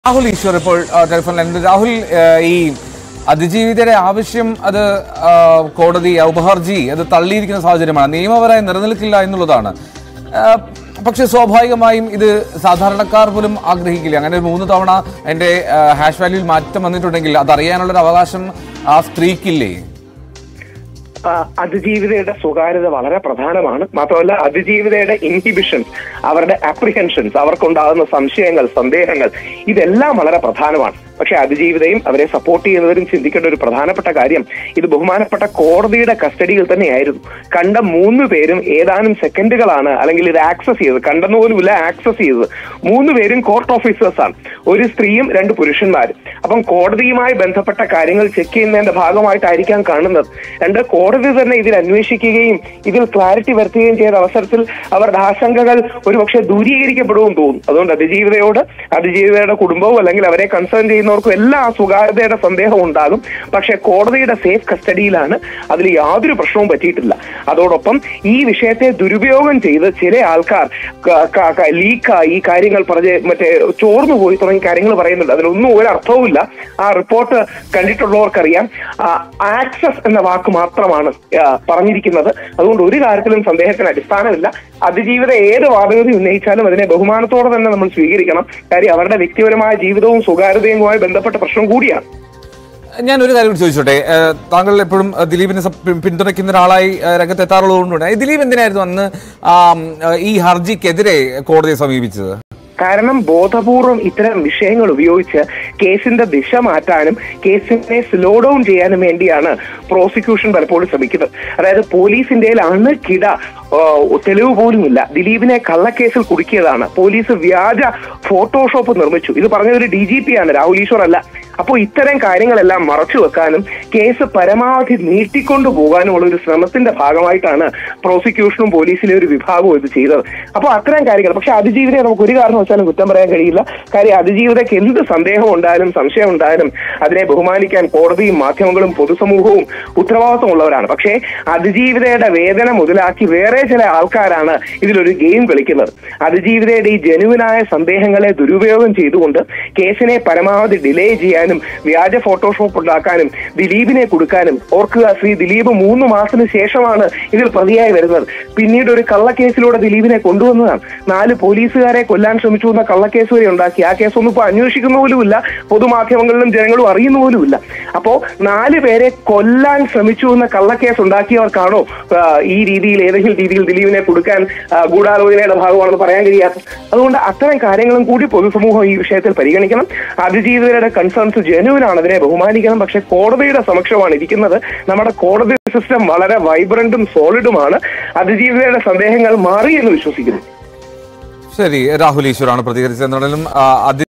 രാഹുൽ ഈശ്വർ ഇപ്പോൾ ആ, ടെലിഫോൺ ലൈനിൽ രാഹുൽ ആ, ഈ അതിജീവിതയുടെ ആവശ്യം അത് ആ, കോടതി ഔപഹർജി അത് തള്ളിയിരിക്കുന്ന സാഹചര്യമാണ് നിയമപരമായി നിലനിൽക്കില്ല എന്നുള്ളതാണ് ആ, പക്ഷെ സ്വാഭാവികമായും ഇത് സാധാരണക്കാർ പോലും ആഗ്രഹിക്കില്ല അങ്ങനെ ഒരു മൂന്ന് തവണ എൻ്റെ ഹാഷ് വാല്യൂയിൽ മാറ്റം വന്നിട്ടുണ്ടെങ്കിൽ അതറിയാനുള്ളൊരു അവകാശം ആ സ്ത്രീക്കില്ലേ ആ, അതിജീവിതയുടെ സ്വകാര്യത വളരെ പ്രധാനമാണ് മാത്രമല്ല അതിജീവിതയുടെ ഇൻഹിബിഷൻസ് അവരുടെ അപ്രിഹെൻഷൻസ് അവർക്കുണ്ടാകുന്ന സംശയങ്ങൾ സന്ദേഹങ്ങൾ ഇതെല്ലാം വളരെ പ്രധാനമാണ് പക്ഷെ അതിജീവിതയും അവരെ സപ്പോർട്ട് ചെയ്യുന്നവരും ചിന്തിക്കേണ്ട ഒരു പ്രധാനപ്പെട്ട കാര്യം ഇത് ബഹുമാനപ്പെട്ട കോടതിയുടെ കസ്റ്റഡിയിൽ തന്നെയായിരുന്നു കണ്ട മൂന്ന് പേരും ഏതാനും സെക്കൻഡുകളാണ് അല്ലെങ്കിൽ ഇത് ആക്സസ് ചെയ്തത് കണ്ടെന്ന് പോലുമില്ല ആക്സസ് ചെയ്തത് മൂന്ന് പേരും കോർട്ട് ഓഫീസേഴ്സ് ആണ് ഒരു സ്ത്രീയും രണ്ട് പുരുഷന്മാരും അപ്പം കോടതിയുമായി ബന്ധപ്പെട്ട കാര്യങ്ങൾ ചെക്ക് ചെയ്യുന്നതിന്റെ ഭാഗമായിട്ടായിരിക്കാം കാണുന്നത് രണ്ട് കോടതി തന്നെ ഇതിൽ അന്വേഷിക്കുകയും ഇതിൽ ക്ലാരിറ്റി വരുത്തുകയും ചെയ്ത അവസരത്തിൽ അവരുടെ ആശങ്കകൾ ഒരുപക്ഷെ ദൂരീകരിക്കപ്പെടുമെന്ന് തോന്നുന്നു അതുകൊണ്ട് അതിജീവിതയോട് അതിജീവിതയുടെ കുടുംബവും അല്ലെങ്കിൽ അവരെ കൺസേൺ ചെയ്യുന്നവർക്കും എല്ലാ ആ സ്വകാര്യതയുടെ സന്ദേഹം ഉണ്ടാകും പക്ഷെ കോടതിയുടെ സേഫ് കസ്റ്റഡിയിലാണ് അതിൽ യാതൊരു പ്രശ്നവും പറ്റിയിട്ടില്ല അതോടൊപ്പം ഈ വിഷയത്തെ ദുരുപയോഗം ചെയ്ത് ചില ആൾക്കാർ ലീക്കായി ഈ കാര്യങ്ങൾ പറഞ്ഞ് മറ്റേ ചോർന്നു പോയി തുടങ്ങിയ കാര്യങ്ങൾ പറയുന്നുണ്ട് അതിലൊന്നും ഒരു അർത്ഥവുമില്ല ആ റിപ്പോർട്ട് കണ്ടിട്ടുള്ളവർക്കറിയാം ആക്സസ് എന്ന വാക്ക് മാത്രമാണ് ആ, പറഞ്ഞിരിക്കുന്നത് അതുകൊണ്ട് ഒരു കാര്യത്തിലും സന്ദേഹത്തിന് അടിസ്ഥാനമില്ല അതിജീവിത ഏത് വാദഗതി ഉന്നയിച്ചാലും അതിനെ ബഹുമാനത്തോടെ തന്നെ നമ്മൾ സ്വീകരിക്കണം കാര്യം അവരുടെ വ്യക്തിപരമായ ജീവിതവും സ്വകാര്യതയുമായി ബന്ധപ്പെട്ട പ്രശ്നം കൂടിയാണ് ഞാൻ ഒരു കാര്യം കൂടി ചോദിച്ചോട്ടെ ഏഹ്, താങ്കൾ എപ്പോഴും ഏഹ്, ദിലീപിനെ സപ്- പിൻ- പിന്തുണയ്ക്കുന്ന ഒരാളായി ഏഹ്, രംഗത്തെത്താറുള്ളതുകൊണ്ടുണ്ട് ഈ ദിലീപ് എന്തിനായിരുന്നു അന്ന് ആം, ഏഹ്, ഈ ഹർജിക്കെതിരെ കോടതിയെ സമീപിച്ചത് കാരണം ബോധപൂർവം ഇത്തരം വിഷയങ്ങൾ ഉപയോഗിച്ച് കേസിന്റെ ദിശ മാറ്റാനും കേസിനെ സ്ലോ ഡൗൺ ചെയ്യാനും വേണ്ടിയാണ് പ്രോസിക്യൂഷൻ പലപ്പോഴും ശ്രമിക്കുന്നത് അതായത് പോലീസിന്റെ അണുകിട ആ, തെളിവ് പോലുമില്ല ദിലീപിനെ കള്ളക്കേസിൽ കുടുക്കിയതാണ് പോലീസ് വ്യാജ ഫോട്ടോഷോപ്പ് നിർമ്മിച്ചു ഇത് പറഞ്ഞ ഒരു ഡി ജി പി ആണ് രാഹുൽ ഈശ്വർ അല്ല അപ്പോൾ ഇത്തരം കാര്യങ്ങളെല്ലാം മറച്ചു വെക്കാനും കേസ് പരമാവധി നീട്ടിക്കൊണ്ടു പോകാനുമുള്ള ഒരു ശ്രമത്തിന്റെ ഭാഗമായിട്ടാണ് പ്രോസിക്യൂഷനും പോലീസിലെ ഒരു വിഭാഗവും ഇത് ചെയ്തത് അപ്പോൾ അത്തരം കാര്യങ്ങൾ പക്ഷെ അതിജീവിതയെ നമുക്ക് ഒരു കാരണവശാലും കുറ്റം പറയാൻ കഴിയില്ല കാര്യം അതിജീവിതയ്ക്ക് എന്ത് സന്ദേഹം ഉണ്ടായാലും സംശയം ഉണ്ടായാലും അതിനെ ബഹുമാനിക്കാൻ കോടതിയും മാധ്യമങ്ങളും പൊതുസമൂഹവും ഉത്തരവാദിത്വമുള്ളവരാണ് പക്ഷേ അതിജീവിതയുടെ വേദന മുതലാക്കി വേറെ ചില ആൾക്കാരാണ് ഇതിലൊരു ഗെയിം കളിക്കുന്നത് അതിജീവിതയുടെ ഈ ജനുവിനായ സന്ദേഹങ്ങളെ ദുരുപയോഗം ചെയ്തുകൊണ്ട് കേസിനെ പരമാവധി ഡിലേ ചെയ്യാനും വ്യാജ ഫോട്ടോഷോപ്പ് ഉണ്ടാക്കാനും ദിലീപിനെ കൊടുക്കാനും ഓർക്കുക ശ്രീ ദിലീപ് മൂന്ന് മാസത്തിന് ശേഷമാണ് ഇതിൽ പ്രതിയായി വരുന്നത് പിന്നീട് ഒരു കള്ളക്കേസിലൂടെ ദിലീപിനെ കൊണ്ടുവന്നതാണ് നാല് പോലീസുകാരെ കൊല്ലാൻ ശ്രമിച്ചു എന്ന കള്ളക്കേസ് വരെ ഉണ്ടാക്കി ആ കേസൊന്നും ഇപ്പോൾ അന്വേഷിക്കുന്ന പോലുമില്ല പൊതുമാധ്യമങ്ങളിലും ജനങ്ങളും അറിയുന്ന പോലുമില്ല അപ്പോ നാല് പേരെ കൊല്ലാൻ ശ്രമിച്ചു എന്ന കള്ളക്കേസ് ഉണ്ടാക്കിയവർക്കാണോ ആ, ഈ രീതിയിൽ ഏതെങ്കിലും രീതിയിൽ ദിലീപിനെ കൊടുക്കാൻ ആ, ഗൂഢാലോചനയുടെ ഭാഗമാണെന്ന് പറയാൻ കഴിയാത്തത് അതുകൊണ്ട് അത്തരം കാര്യങ്ങളും കൂടി പൊതുസമൂഹം ഈ വിഷയത്തിൽ പരിഗണിക്കണം അതിജീവിതരുടെ കൺസേൺസ് ജനുവിനാണ് അതിനെ ബഹുമാനിക്കണം പക്ഷെ കോടതിയുടെ സമക്ഷമാണ് ഇരിക്കുന്നത് നമ്മുടെ കോടതി സിസ്റ്റം വളരെ വൈബ്രന്റും സോളിഡുമാണ് അതിജീവിതയുടെ സന്ദേഹങ്ങൾ മാറി എന്ന് വിശ്വസിക്കുന്നു ശരി രാഹുൽ ഈശ്വറാണ് പ്രതികരിച്ചത് എന്നാലും ആ, അതി